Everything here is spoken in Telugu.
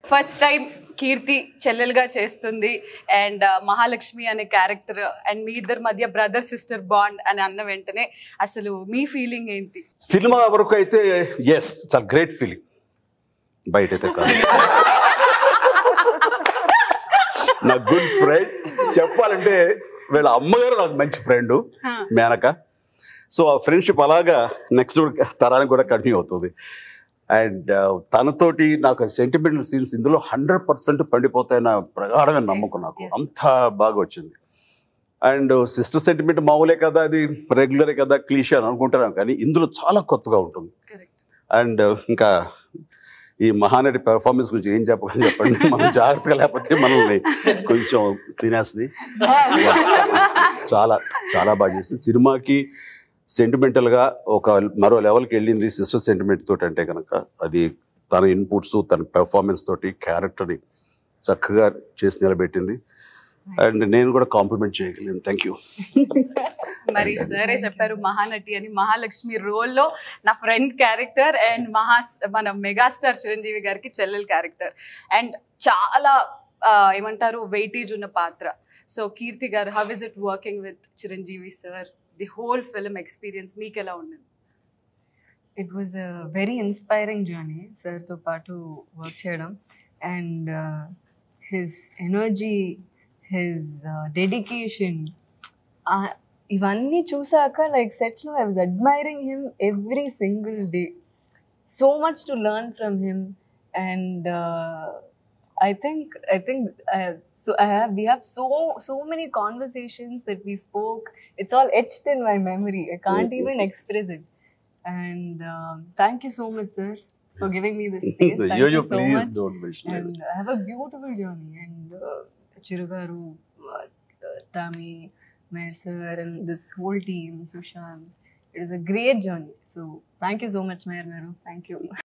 ఫస్ట్ టైం కీర్తి చెల్లెలుగా చేస్తుంది అండ్ మహాలక్ష్మి అనే క్యారెక్టర్ అండ్ మీ ఇద్దరి మధ్య బ్రదర్ సిస్టర్ బాండ్ అని అన్న వెంటనే అసలు మీ ఫీలింగ్ ఏంటి సినిమా వరకు అయితే ఎస్ చాలా గ్రేట్ ఫీలింగ్ బయట అయితే కాదు నా గుడ్ ఫ్రెండ్ చెప్పాలంటే వీళ్ళ అమ్మగారు నాకు మంచి ఫ్రెండ్ మేనక సో ఆ ఫ్రెండ్షిప్ అలాగా నెక్స్ట్ తరానికి కూడా కంటిన్యూ అవుతుంది అండ్ తనతోటి నాకు సెంటిమెంటల్ సీన్స్ ఇందులో హండ్రెడ్ పర్సెంట్ పండిపోతాయన్న ప్రగాఢమైన నమ్మకం నాకు yes. అంత బాగా వచ్చింది అండ్ సిస్టర్ సెంటిమెంట్ మామూలే కదా అది రెగ్యులరే కదా క్లీషే అని అనుకుంటున్నాం కానీ ఇందులో చాలా కొత్తగా ఉంటుంది కరెక్ట్ అండ్ ఇంకా ఈ మహానటి పెర్ఫార్మెన్స్ గురించి ఏం చెప్పకని చెప్పండి మనం జాగ్రత్తగా లేకపోతే మనల్ని కొంచెం తినేస్తుంది చాలా చాలా బాగా చేసింది సినిమాకి సెంటిమెంటల్గా ఒక మరో లెవెల్కి వెళ్ళింది సిస్టర్ సెంటిమెంట్ తోటి అంటే కనుక అది తన ఇన్పుట్స్ తన పెర్ఫార్మెన్స్ తోటి క్యారెక్టర్ని చక్కగా చేసి నిలబెట్టింది అండ్ నేను కూడా కాంప్లిమెంట్ చేయగలిగాను థ్యాంక్ యూ మరి సరే చెప్పారు మహానటి అని మహాలక్ష్మి రోల్లో నా ఫ్రెండ్ క్యారెక్టర్ అండ్ మహా మన మెగాస్టార్ చిరంజీవి గారికి చెల్లెల్ క్యారెక్టర్ అండ్ చాలా ఆ, ఏమంటారు వెయిటేజ్ ఉన్న పాత్ర సో కీర్తి గారు how is it working with Chiranjeevi sir the whole film experience మీకు ఎలా ఉన్నది it was a very inspiring journey సార్తో పాటు వర్క్ చేయడం and his energy his dedication ఇవన్నీ చూసాక లైక్ సెట్లో I was admiring him every single day so much to learn from him and I think I think uh, so. I have we have so so many conversations that we spoke. It's all etched in my memory. I can't even express it. And um, thank you so much, sir, for giving me this space. Thank యో you you so please much. Don't mention And I have a beautiful journey. And uh, Chirugaru, uh, Tami, Mayor sir, and this whole team, Sushant. It is a great journey. So thank you so much, Mayor Garu. Thank you.